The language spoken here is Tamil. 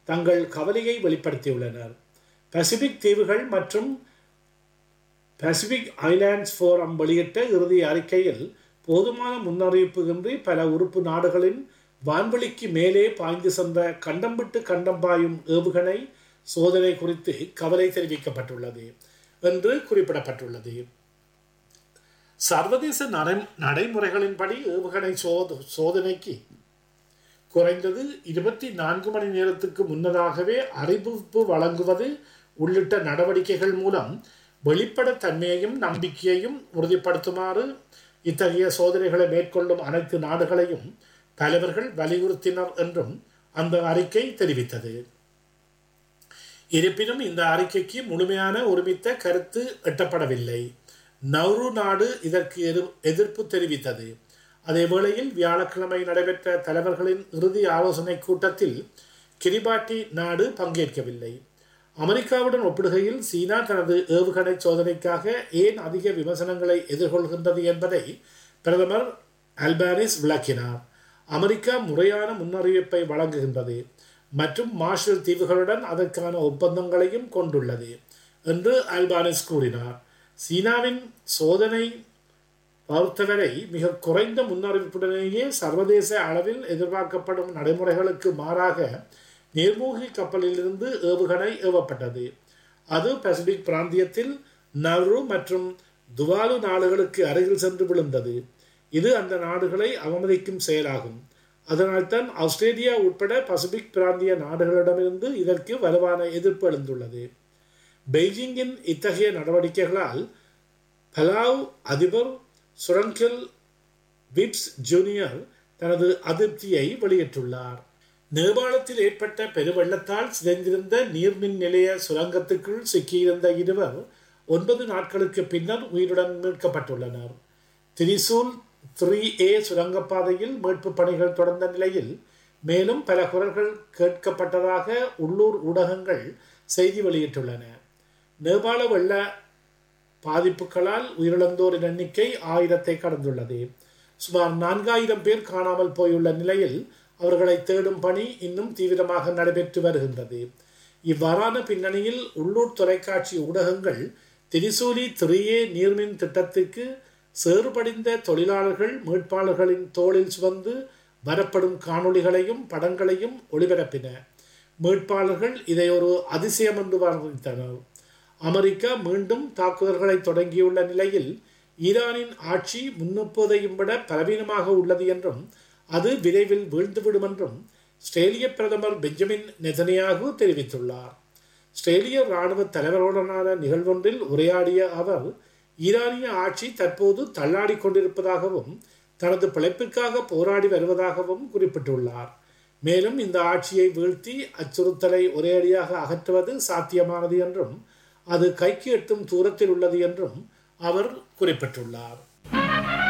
தங்கள் கவலையை வெளிப்படுத்தியுள்ளனர் பசிபிக் தீவுகள் மற்றும் பசிபிக் ஐலாண்ட்ஸ் ஃபோரம் வெளியிட்ட இறுதி அறிக்கையில் போதுமான முன்னறிவிப்பு இன்றி பல உறுப்பு நாடுகளின் வான்வெளிக்கு மேலே பாய்ந்து சென்ற கண்டம் விட்டு கண்டம் பாயும் ஏவுகணை சோதனை குறித்து கவலை தெரிவிக்கப்பட்டுள்ளது என்று குறிப்பிடப்பட்டுள்ளது சர்வதேச நடை நடைமுறைகளின்படி ஏவுகணை சோத சோதனைக்கு குறைந்தது இருபத்தி நான்கு மணி நேரத்துக்கு முன்னதாகவே அறிவிப்பு வழங்குவது உள்ளிட்ட நடவடிக்கைகள் மூலம் வெளிப்படத்தன்மையையும் நம்பிக்கையையும் உறுதிப்படுத்துமாறு இத்தகைய சோதனைகளை மேற்கொள்ளும் அனைத்து நாடுகளையும் தலைவர்கள் வலியுறுத்தினர் என்றும் அந்த அறிக்கை தெரிவித்தது இருப்பினும் இந்த அறிக்கைக்கு முழுமையான ஒருமித்த கருத்து எட்டப்படவில்லை நவ்ரு நாடு இதற்கு எதிர்ப்பு தெரிவித்தது அதே வேளையில் வியாழக்கிழமை நடைபெற்ற தலைவர்களின் இறுதி ஆலோசனை கூட்டத்தில் கிரிபாட்டி நாடு பங்கேற்கவில்லை அமெரிக்காவுடன் ஒப்பிடுகையில் சீனா தனது ஏவுகணை சோதனைக்காக ஏன் அதிக விமர்சனங்களை எதிர்கொள்கின்றது என்பதை பிரதமர் அல்பானிஸ் விளக்கினார் அமெரிக்கா முறையான முன்னறிவிப்பை வழங்குகின்றது மற்றும் மார்ஷல் தீவுகளுடன் அதற்கான ஒப்பந்தங்களையும் கொண்டுள்ளது என்று அல்பானிஸ் கூறினார் சீனாவின் சோதனை பொறுத்தவரை மிக குறைந்த முன்னறிவிப்புடனேயே சர்வதேச அளவில் எதிர்பார்க்கப்படும் நடைமுறைகளுக்கு மாறாக நீர்மூழ்கி கப்பலிலிருந்து ஏவுகணை ஏவப்பட்டது அது பசிபிக் பிராந்தியத்தில் நவ்ரு மற்றும் துவாலு நாடுகளுக்கு அருகில் சென்று விழுந்தது இது அந்த நாடுகளை அவமதிக்கும் செயலாகும் அதனால்தான் ஆஸ்திரேலியா உட்பட பசிபிக் பிராந்திய நாடுகளிடமிருந்து இதற்கு வலுவான எதிர்ப்பு எழுந்துள்ளது பெய்ஜிங்கின் இத்தகைய நடவடிக்கைகளால் பலாவ் அதிபர் சுரங்கில் விப்ஸ் ஜூனியர் தனது அதிருப்தியை வெளியிட்டுள்ளார் நேபாளத்தில் ஏற்பட்ட பெருவெள்ளத்தால் சிதைந்திருந்த நீர்மின் நிலைய சுரங்கத்துக்குள் சிக்கியிருந்த இருவர் ஒன்பது நாட்களுக்கு பின்னர் உயிருடன் மீட்கப்பட்டுள்ளனர் திரிசூல் த்ரீ ஏ சுரங்கப்பாதையில் மீட்பு பணிகள் தொடர்ந்த நிலையில் மேலும் பல குரல்கள் கேட்கப்பட்டதாக உள்ளூர் ஊடகங்கள் செய்தி வெளியிட்டுள்ளன நேபாள வெள்ள பாதிப்புகளால் உயிரிழந்தோரின் எண்ணிக்கை ஆயிரத்தை கடந்துள்ளது சுமார் நான்காயிரம் பேர் காணாமல் போயுள்ள நிலையில் அவர்களை தேடும் பணி இன்னும் தீவிரமாக நடைபெற்று வருகின்றது இவ்வாறான பின்னணியில் உள்ளூர் தொலைக்காட்சி ஊடகங்கள் திரிசூலி திரியே நீர்மின் திட்டத்திற்கு சேறுபடிந்த தொழிலாளர்கள் மீட்பாளர்களின் தோளில் சுமந்து வரப்படும் காணொளிகளையும் படங்களையும் ஒளிபரப்பின மீட்பாளர்கள் இதை ஒரு அதிசயம் என்று வர்ணித்தனர் அமெரிக்கா மீண்டும் தாக்குதல்களை தொடங்கியுள்ள நிலையில் ஈரானின் ஆட்சி முன்னெப்போதையும் விட பலவீனமாக உள்ளது என்றும் அது விரைவில் வீழ்ந்துவிடும் என்றும் ஸ்ட்ரேலிய பிரதமர் பெஞ்சமின் நெதனியாகு தெரிவித்துள்ளார் ஸ்ட்ரேலிய இராணுவ தலைவருடனான நிகழ்வொன்றில் உரையாடிய அவர் ஈரானிய ஆட்சி தற்போது தள்ளாடி கொண்டிருப்பதாகவும் தனது பிழைப்பிற்காக போராடி வருவதாகவும் குறிப்பிட்டுள்ளார் மேலும் இந்த ஆட்சியை வீழ்த்தி அச்சுறுத்தலை ஒரேடியாக அகற்றுவது சாத்தியமானது என்றும் அது கைக்கு எட்டும் தூரத்தில் உள்ளது என்றும் அவர் குறிப்பிட்டுள்ளார்